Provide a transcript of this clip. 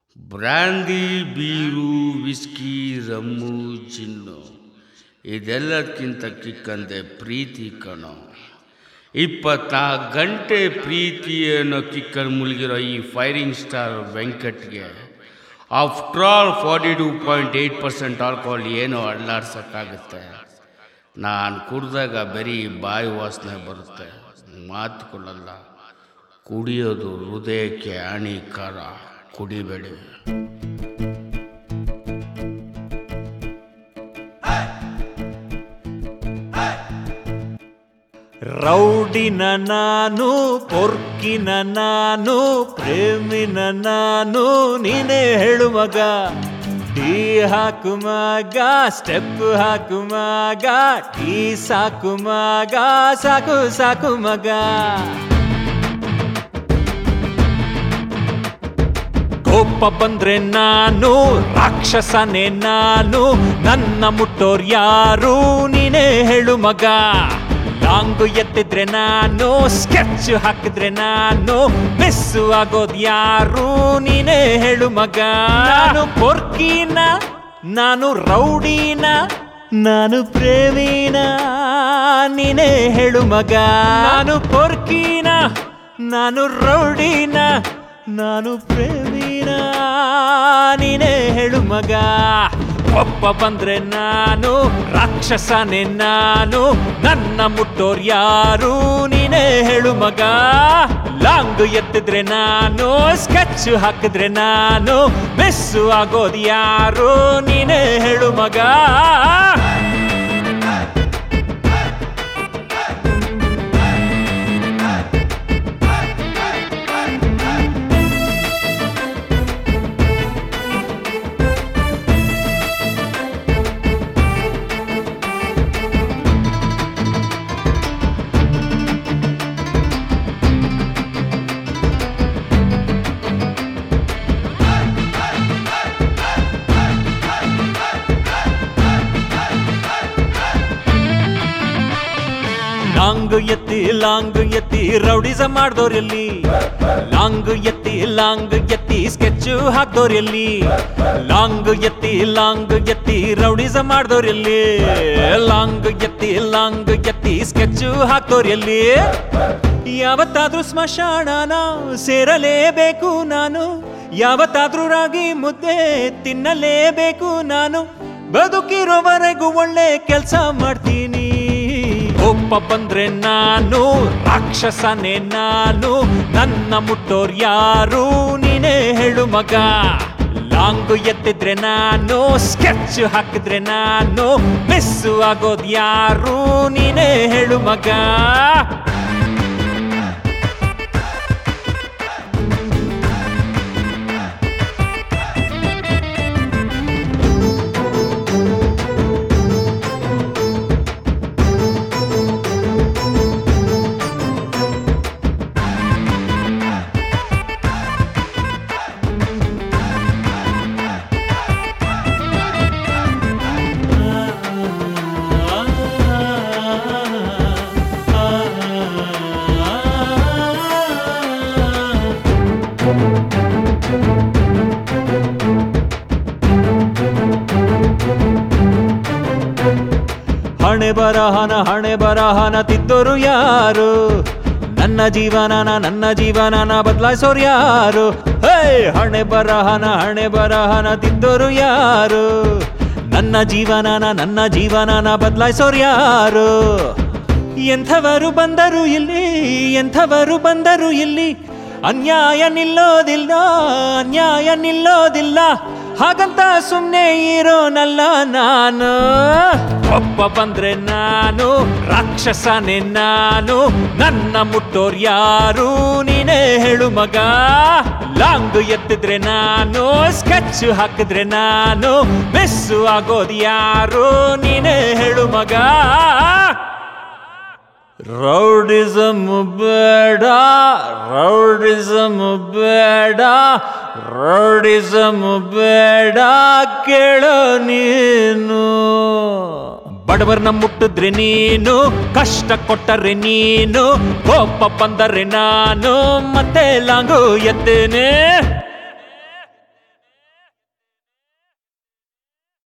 ಬ್ರ್ಯಾಂದಿ beer whisky rum gin ಇದೆಲ್ಲದಕ್ಕಿಂತ ಕಿಕ್ಕಂದೆ ಪ್ರೀತಿ ಕಣೋ ಇಪ್ಪತ್ನಾಲ್ಕು ಗಂಟೆ ಪ್ರೀತಿ ಅನ್ನೋ ಕಿಕ್ಕಲ್ಲಿ ಮುಳುಗಿರೋ ಈ ಫೈರಿಂಗ್ ಸ್ಟಾರ್ ವೆಂಕಟ್ಗೆ after all forty two point eight percent alcohol ಏನೋ ಅಳ್ಳಾಡ್ಸೋಕ್ಕಾಗುತ್ತೆ ನಾನು ಕುಡ್ದಾಗ ಬರೀ ಬಾಯಿ ವಾಸನೆ ಬರುತ್ತೆ ಮಾತು ಕೊಡಲ್ಲ ಕುಡಿಯೋದು ಹೃದಯಕ್ಕೆ ಹಾನಿಕಾರ ಕುಡಿಬೇಡಿ ರೌಡಿನ ನಾನು ಪೊರ್ಕಿನ ನಾನು ಪ್ರೇಮಿನ ನಾನು ನೀನೇ ಹೇಳು ಮಗ ಟೀ ಹಾಕು ಮಗ ಸ್ಟೆಪ್ ಹಾಕು ಮಗ ಟೀ ಸಾಕು ಮಗ ಸಾಕು ಸಾಕು ಮಗ ಕೋಪ ಬಂದ್ರೆ ನಾನು ರಾಕ್ಷಸನೇ ನಾನು ನನ್ನ ಮುಟ್ಟೋರ್ ಯಾರು ನೀನೇ ಹೇಳು ಮಗ ಲಾಂಗು ಎತ್ತಿದ್ರೆ ನಾನು ಸ್ಕೆಚ್ ಹಾಕಿದ್ರೆ ನಾನು ಮಿಸ್ಸು ಆಗೋದ್ ಯಾರು ನೀನೇ ಹೇಳು ಮಗ ನಾನು ಪೊರ್ಕಿನ ನಾನು ರೌಡಿನ ನಾನು ಪ್ರೇಮಿನ ನೀನೇ ಹೇಳು ಮಗ ನಾನು ಪೊರ್ಕಿನ ನಾನು ರೌಡಿನ ನಾನು ಪ್ರೇಮಿನ ನೀನೇ ಹೇಳು ಮಗ ಒಬ್ಬ ಬಂದ್ರೆ ನಾನು ರಾಕ್ಷಸನೇ ನಾನು ನನ್ನ ಮುಟ್ಟೋರ್ ಯಾರು ನೀನೇ ಹೇಳು ಮಗ ಲಾಂಗ್ ಎತ್ತಿದ್ರೆ ನಾನು ಸ್ಕೆಚ್ ಹಾಕಿದ್ರೆ ನಾನು ಮಿಸ್ಸು ಆಗೋದ್ ಯಾರು ನೀನೇ ಹೇಳು ಮಗ ಲಾಂಗ್ ಎತ್ತಿ ಲಾಂಗ್ ಎತ್ತಿ ರೌಡಿಸ ಮಾಡ್ದೋರೆಲ್ಲಿ ಲಾಂಗ್ ಎತ್ತಿ ಲಾಂಗ್ ಎತ್ತಿ ಸ್ಕೆಚ್ ಹಾಕ್ದೋರೆಲ್ಲಿ ಲಾಂಗ್ ಎತ್ತಿ ಲಾಂಗ್ ಎತ್ತಿ ರೌಡಿಸ ಮಾಡ್ದೋರೆಲ್ಲಿ ಲಾಂಗ್ ಎತ್ತಿ ಲಾಂಗ್ ಎತ್ತಿ ಸ್ಕೆಚ್ ಹಾಕ್ದೋರೆಲ್ಲಿ ಯಾವತ್ತಾದ್ರೂ ಸ್ಮಶಾನನ ಸೇರಲೇಬೇಕು ನಾನು ಯಾವತ್ತಾದ್ರೂ ರಾಗಿ ಮುದ್ದೆ ತಿನ್ನಲೇಬೇಕು ನಾನು ಬದುಕಿರೋವರೆಗೂ ಒಳ್ಳೆ ಕೆಲಸ ಮಾಡ್ತೀನಿ ಒಬ್ಬ ಬಂದ್ರೆ ನಾನು ರಾಕ್ಷಸನೇ ನಾನು ನನ್ನ ಮುಟ್ಟೋರ್ ಯಾರು ನೀನೇ ಹೇಳು ಮಗ ಲಾಂಗು ಎತ್ತಿದ್ರೆ ನಾನು ಸ್ಕೆಚ್ ಹಾಕಿದ್ರೆ ನಾನು ಮಿಸ್ಸು ಆಗೋದ್ ಯಾರು ನೀನೇ ಹೇಳು ಮಗ ಹಣೆ ಬರಹನ ಹಣೆ ಬರಹನ ತಿದ್ದೋರು ಯಾರು ನನ್ನ ಜೀವನನ ನನ್ನ ಜೀವನನ ಬದಲಾಯಿಸೋರು ಯಾರು ಹೇ ಹಣೆ ಬರಹನ ಹಣೆ ಬರಹನ ತಿದ್ದೋರು ಯಾರು ನನ್ನ ಜೀವನನ ನನ್ನ ಜೀವನನ ಬದಲಾಯಿಸೋರು ಯಾರು ಎಂಥವರು ಬಂದರು ಇಲ್ಲಿ ಎಂಥವರು ಬಂದರು ಇಲ್ಲಿ ಅನ್ಯಾಯ ನಿಲ್ಲೋದಿಲ್ಲ ಅನ್ಯಾಯ ನಿಲ್ಲೋದಿಲ್ಲ ಹಾಗಂತ ಸುಮ್ಮನೆ ಇರೋನಲ್ಲ ನಾನು ಒಬ್ಬ ಬಂದ್ರೆ ನಾನು ರಾಕ್ಷಸನೇ ನಾನು ನನ್ನ ಮುಟ್ಟೋರ್ ಯಾರು ನೀನೇ ಹೇಳು ಮಗ ಲಾಂಗ್ ಎತ್ತಿದ್ರೆ ನಾನು ಸ್ಕೆಚ್ ಹಾಕಿದ್ರೆ ನಾನು ಮಿಸ್ಸು ಆಗೋದ್ ಯಾರು ನೀನೇ ಹೇಳು ಮಗ ರೌಡಿಸಮ್ ಬೇಡ ರೌಡಿಸಮ್ ಬೇಡ ರೌಡಿಸಮ್ ಬೇಡ ಕೇಳೋ ನೀನು ಬಡವರನ್ನ ಮುಟ್ಟಿದ್ರೆ ನೀನು ಕಷ್ಟ ಕೊಟ್ಟರೆ ನೀನು ಕೋಪ ಬಂದರೆ ನಾನು ಮತ್ತೆ ಲಾಂಗು ಎತ್ತೇನೆ